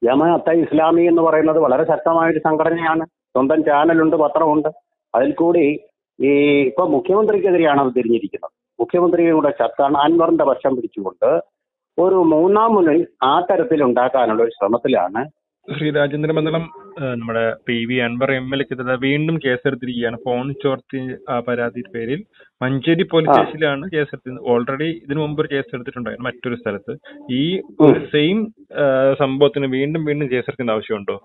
ജമാഅത്തെ ഇസ്ലാമി എന്ന് പറയുന്നത് വളരെ ശക്തമായ ഒരു സംഘടനയാണ് സ്വന്തം ചാനലുണ്ട് പത്രമുണ്ട് അതിൽ കൂടി ഈ ഇപ്പൊ മുഖ്യമന്ത്രിക്കെതിരെയാണ് അത് തിരിഞ്ഞിരിക്കുന്നത് മുഖ്യമന്ത്രിയുടെ ശക്താണ് അൻവറിന്റെ പക്ഷം പിടിച്ചുകൊണ്ട് ഒരു മൂന്നാം മുന്നിൽ ആ തരത്തിൽ ഉണ്ടാക്കാനുള്ള ഒരു ശ്രമത്തിലാണ് ശ്രീ രാജേന്ദ്ര മന്ദളം ഏഹ്, നമ്മുടെ P V Anvar M L എക്കെതിരെ വീണ്ടും കേസെടുത്തിരിക്കുകയാണ് ഫോൺ ചോർത്തി ആ പരാതിയുടെ പേരിൽ മഞ്ചേരി പോലീസ് ആ. സ്റ്റേഷനിലാണ് കേസെടുത്തത് ഓൾറെഡി ഇതിനു മുമ്പ് ഒരു കേസ് എടുത്തിട്ടുണ്ടായിരുന്നു മറ്റൊരു സ്ഥലത്ത് ഈ ഒരു സെയിം സംഭവത്തിന് വീണ്ടും വീണ്ടും കേസെടുക്കേണ്ട ആവശ്യമുണ്ടോ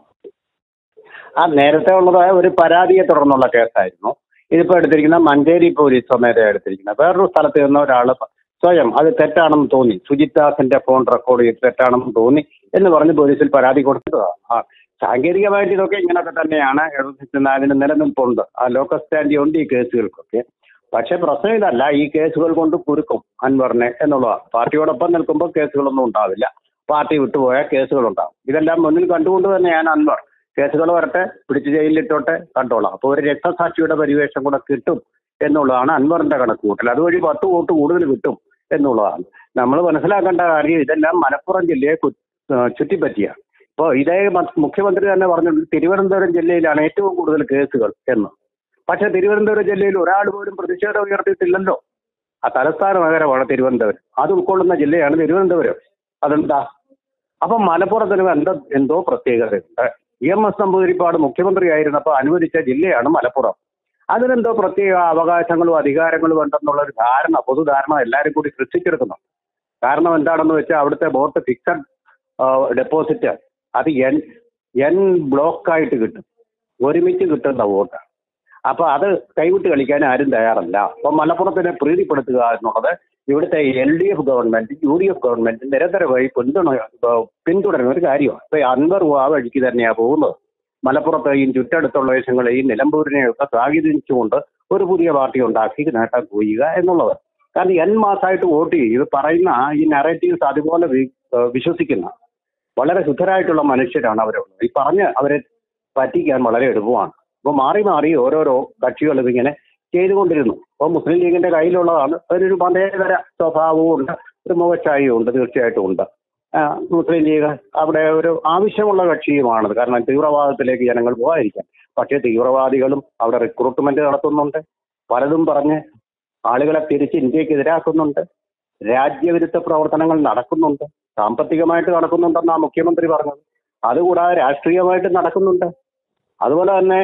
ആ നേരത്തെ ഉള്ളത് ഒരു പരാതിയെ തുടർന്നുള്ള കേസായിരുന്നു ഇതിപ്പോ എടുത്തിരിക്കുന്ന മഞ്ചേരി പോലീസ് സ്വമേധയാ എടുത്തിരിക്കുന്നത് വേറൊരു സ്ഥലത്ത് നിന്ന് ഒരാൾ സ്വയം അത് തെറ്റാണെന്ന് തോന്നി സുജിത് ദാസിന്റെ ഫോൺ റെക്കോർഡ് ചെയ്ത് തെറ്റാണെന്ന് തോന്നി എന്ന് പറഞ്ഞ് പോലീസിൽ പരാതി കൊടുത്തതാണ് ആ സാങ്കേതികമായിട്ട് ഇതൊക്കെ ഇങ്ങനെയൊക്കെ തന്നെയാണ് അതിന് നിലനിൽപ്പുണ്ട് ആ ലോക്കൽ സ്റ്റാൻഡി ഉണ്ട് ഈ കേസുകൾക്കൊക്കെ പക്ഷെ പ്രശ്നം ഇതല്ല ഈ കേസുകൾ കൊണ്ട് കുരുക്കും അൻവറിനെ എന്നുള്ളതാണ് പാർട്ടിയോടൊപ്പം നിൽക്കുമ്പോൾ കേസുകളൊന്നും ഉണ്ടാവില്ല പാർട്ടി വിട്ടുപോയാൽ കേസുകൾ ഉണ്ടാവും ഇതെല്ലാം മുന്നിൽ കണ്ടുകൊണ്ട് തന്നെയാണ് അൻവർ കേസുകൾ വരട്ടെ പിടിച്ച് ജയിലിലിട്ടോട്ടെ കണ്ടോളാം അപ്പോൾ ഒരു രക്തസാക്ഷിയുടെ പരിവേഷം കൂടെ കിട്ടും എന്നുള്ളതാണ് അൻവറിന്റെ കണക്ക് കൂട്ടൽ അതുവഴി പത്ത് വോട്ട് കൂടുതൽ കിട്ടും എന്നുള്ളതാണ് നമ്മൾ മനസ്സിലാക്കേണ്ട കാര്യം ഇതെല്ലാം മലപ്പുറം ജില്ലയെ കു- ആ, ചുറ്റിപ്പറ്റിയാണ് ഇപ്പോൾ ഇതേ മ- മുഖ്യമന്ത്രി തന്നെ പറഞ്ഞു തിരുവനന്തപുരം ജില്ലയിലാണ് ഏറ്റവും കൂടുതൽ കേസുകൾ എന്ന് പക്ഷെ തിരുവനന്തപുരം ജില്ലയിൽ ഒരാൾ പോലും പ്രതിഷേധം ഉയർത്തിയിട്ടില്ലല്ലോ ആ തലസ്ഥാന നഗരമാണ് തിരുവനന്തപുരം അത് ഉൾക്കൊള്ളുന്ന ജില്ലയാണ് തിരുവനന്തപുരം അതെന്താ അപ്പം മലപ്പുറത്തിന് എന്തോ എന്തോ പ്രത്യേകതയുണ്ട് ഇ എം എസ് നമ്പൂതിരിപ്പാട് മുഖ്യമന്ത്രിയായിരുന്നപ്പോൾ അനുവദിച്ച ജില്ലയാണ് മലപ്പുറം അതിനെന്തോ പ്രത്യേക അവകാശങ്ങളും അധികാരങ്ങളും ഉണ്ടെന്നുള്ള ഒരു ധാരണ പൊതുധാരണ എല്ലാവരും കൂടി സൃഷ്ടിച്ചെടുക്കുന്നു കാരണം എന്താണെന്ന് വെച്ചാൽ അവിടുത്തെ വോട്ട് ഫിക്സഡ് ഡെപ്പോസിറ്റ് അത് എൻ എൻ ബ്ലോക്കായിട്ട് കിട്ടും ഒരുമിച്ച് കിട്ടുന്ന വോട്ടാണ് അപ്പൊ അത് കൈവിട്ട് കളിക്കാൻ ആരും തയ്യാറല്ല അപ്പൊ മലപ്പുറത്തിനെ പ്രീതിപ്പെടുത്തുക എന്നുള്ളത് ഇവിടുത്തെ L D F government U D F government നിരന്തരമായി പിന്തുണ ഏഹ് പിന്തുടരുന്ന ഒരു കാര്യമാണ് ഇപ്പൊ അൻവർ ആ വഴിക്ക് തന്നെയാണ് പോകുന്നത് മലപ്പുറത്തെയും ചുറ്റടുത്തുള്ള ദേശങ്ങളെയും നിലമ്പൂരിനെയും ഒക്കെ സ്വാഗതിച്ചുകൊണ്ട് ഒരു പുതിയ പാർട്ടി ഉണ്ടാക്കി നേട്ടം കൊയ്യുക എന്നുള്ളത് കാരണം എൻ മാസമായിട്ട് വോട്ട് ചെയ്യും ഇത് പറയുന്ന ഈ നറേറ്റീവ്സ് അതുപോലെ വി- ഏഹ് വിശ്വസിക്കുന്ന വളരെ ശുദ്ധരായിട്ടുള്ള മനുഷ്യരാണ് അവരുള്ളത് ഈ പറഞ്ഞ് അവരെ പറ്റിക്കാൻ വളരെ എളുപ്പമാണ് അപ്പോൾ മാറി മാറി ഓരോരോ കക്ഷികൾ ഇതിങ്ങനെ ചെയ്തുകൊണ്ടിരുന്നു അപ്പോൾ മുസ്ലിം ലീഗിന്റെ കയ്യിലുള്ളതാണ് അതിനൊരു മതേതര സ്വഭാവവും ഉണ്ട് ഒരു മുഖച്ഛായയും ഉണ്ട് തീർച്ചയായിട്ടും ഉണ്ട് ആ, മുസ്ലിം ലീഗ് അവിടെ ഒരു ആവശ്യമുള്ള കക്ഷിയുമാണത് കാരണം തീവ്രവാദത്തിലേക്ക് ജനങ്ങൾ പോകാതിരിക്കാൻ പക്ഷേ തീവ്രവാദികളും അവിടെ റിക്രൂട്ട്മെന്റ് നടത്തുന്നുണ്ട് പലതും പറഞ്ഞ് ആളുകളെ തിരിച്ച് ഇന്ത്യക്ക് എതിരാക്കുന്നുണ്ട് രാജ്യവിരുദ്ധ പ്രവർത്തനങ്ങൾ നടക്കുന്നുണ്ട് സാമ്പത്തികമായിട്ട് നടക്കുന്നുണ്ടെന്നാണ് മുഖ്യമന്ത്രി പറഞ്ഞത് അതുകൂടാതെ രാഷ്ട്രീയമായിട്ട് നടക്കുന്നുണ്ട് അതുപോലെ തന്നെ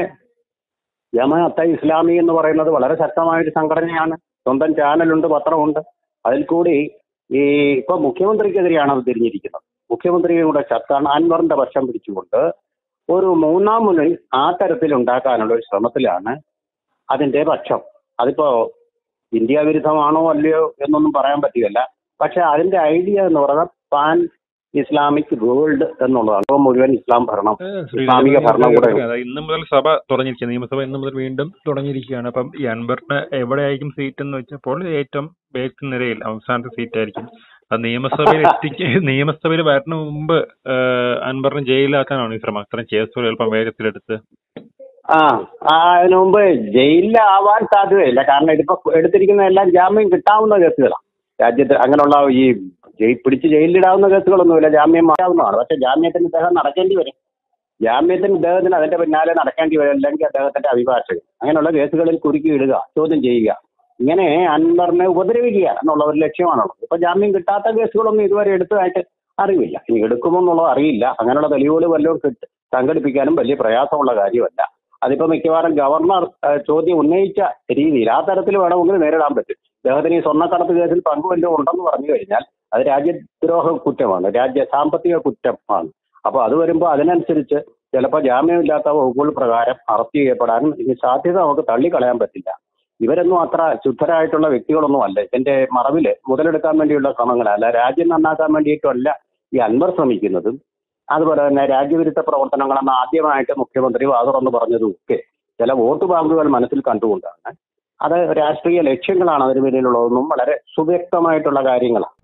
ജമാഅത്തെ ഇസ്ലാമി എന്ന് പറയുന്നത് വളരെ ശക്തമായ ഒരു സംഘടനയാണ് സ്വന്തം ചാനലുണ്ട് പത്രമുണ്ട് അതിൽ കൂടി ഈ ഇപ്പൊ മുഖ്യമന്ത്രിക്കെതിരെയാണ് അത് തിരിഞ്ഞിരിക്കുന്നത് മുഖ്യമന്ത്രിയുടെ ശക്താണ് അൻവറിന്റെ പക്ഷം പിടിച്ചുകൊണ്ട് ഒരു മൂന്നാം മുന്നിൽ ആ തരത്തിൽ ഉണ്ടാക്കാനുള്ള ഒരു ശ്രമത്തിലാണ് അതിന്റെ പക്ഷം അതിപ്പോ ഇന്ത്യ വിരുദ്ധമാണോ അല്ലയോ എന്നൊന്നും പറയാൻ പറ്റുകയില്ല പക്ഷെ അതിന്റെ ഐഡിയ എന്ന് പറയുന്നത് പാൻ ഇസ്ലാമിക് വേൾഡ് എന്നുള്ളതാണ് ഇപ്പൊ മുഴുവൻ ഇസ്ലാം ഭരണം ഏഹ് ശ്രീ ഇസ്ലാമിക രാജേന്ദ്ര ഭരണം കൂടെ അതായത് ഇന്ന് മുതൽ സഭ തുറന്നിരിക്കുക നിയമസഭ ഇന്ന് മുതൽ വീണ്ടും തുടങ്ങിയിരിക്കുകയാണ് അപ്പം ഈ അൻവറിന് എവിടെയായിരിക്കും സീറ്റ് എന്ന് വെച്ചപ്പോൾ ഏറ്റവും ബേക്ക് നിരയിൽ അവസാനത്തെ സീറ്റ് ആയിരിക്കും അത് നിയമസഭയിൽ എത്തിക്ക നിയമസഭയിൽ വരണ മുമ്പ് ഏഹ് അൻവറിനെ ജയിലിലാക്കാനാണ് ഈ ശ്രമം അത്രയും കേസുകൾ എളുപ്പം വേഗത്തിലെടുത്ത് ആ ആ, അതിനു മുമ്പ് ജയിലിലാവാൻ സാധ്യതയില്ല കാരണം ഇതിപ്പോ എടുത്തിരിക്കുന്ന എല്ലാം ജാമ്യം കിട്ടാവുന്ന കേസുകളാണ് രാജ്യത്ത് അങ്ങനെയുള്ള ഈ ജയി- പിടിച്ച് ജയിലിലിടാവുന്ന കേസുകളൊന്നുമില്ല ജാമ്യം മാറ്റാവുന്നതാണ് പക്ഷെ ജാമ്യത്തിന് ഇദ്ദേഹം നടക്കേണ്ടി വരും ജാമ്യത്തിന് ഇദ്ദേഹത്തിന് അതിന്റെ പിന്നാലെ നടക്കേണ്ടി വരും അല്ലെങ്കിൽ അദ്ദേഹത്തിന്റെ അഭിഭാഷകൻ അങ്ങനെയുള്ള കേസുകളിൽ കുരുക്കി ഇടുക ചോദ്യം ചെയ്യുക ഇങ്ങനെ അൻവറിനെ ഉപദ്രവിക്കുക എന്നുള്ള ഒരു ലക്ഷ്യമാണുള്ളത് ഇപ്പൊ ജാമ്യം കിട്ടാത്ത കേസുകളൊന്നും ഇതുവരെ എടുത്തതായിട്ട് അറിവില്ല ഇനി എടുക്കുമോ എന്നുള്ളത് അറിയില്ല അങ്ങനെയുള്ള തെളിവുകൾ വല്ലതും കിട്ട് സംഘടിപ്പിക്കാനും വലിയ പ്രയാസമുള്ള കാര്യമല്ല അതിപ്പോ മിക്കവാറും ഗവർണർ ആ, ചോദ്യം ഉന്നയിച്ച രീതിയിൽ ആ തരത്തിൽ വേണമെങ്കിൽ നേരിടാൻ പറ്റും അദ്ദേഹത്തിന് ഈ സ്വർണ്ണക്കടത്ത് കേസിൽ പങ്ക് വല്ലതും ഉണ്ടെന്ന് പറഞ്ഞു കഴിഞ്ഞാൽ അത് രാജ്യദ്രോഹ കുറ്റമാണ് രാജ്യ സാമ്പത്തിക കുറ്റമാണ് അപ്പൊ അത് വരുമ്പോൾ അതിനനുസരിച്ച് ചിലപ്പോൾ ജാമ്യമില്ലാത്ത വകുപ്പുകൾ പ്രകാരം അറസ്റ്റ് ചെയ്യപ്പെടാനും ഇനി സാധ്യത നമുക്ക് തള്ളിക്കളയാൻ പറ്റില്ല ഇവരൊന്നും അത്ര ശുദ്ധരായിട്ടുള്ള വ്യക്തികളൊന്നും അല്ല ഇതിന്റെ മറവില് മുതലെടുക്കാൻ വേണ്ടിയുള്ള ശ്രമങ്ങളല്ല രാജ്യം നന്നാക്കാൻ വേണ്ടിയിട്ടല്ല ഈ അൻവർ ശ്രമിക്കുന്നതും അതുപോലെ തന്നെ രാജ്യവിരുദ്ധ പ്രവർത്തനങ്ങളെന്ന് ആദ്യമായിട്ട് മുഖ്യമന്ത്രി വാതുറന്ന് പറഞ്ഞതും ഒക്കെ ചില വോട്ട് ബാങ്കുകൾ മനസ്സിൽ കണ്ടുകൊണ്ടാണ് അത് രാഷ്ട്രീയ ലക്ഷ്യങ്ങളാണ് അതിന് പിന്നിലുള്ളതെന്നും വളരെ സുവ്യക്തമായിട്ടുള്ള കാര്യങ്ങളാണ്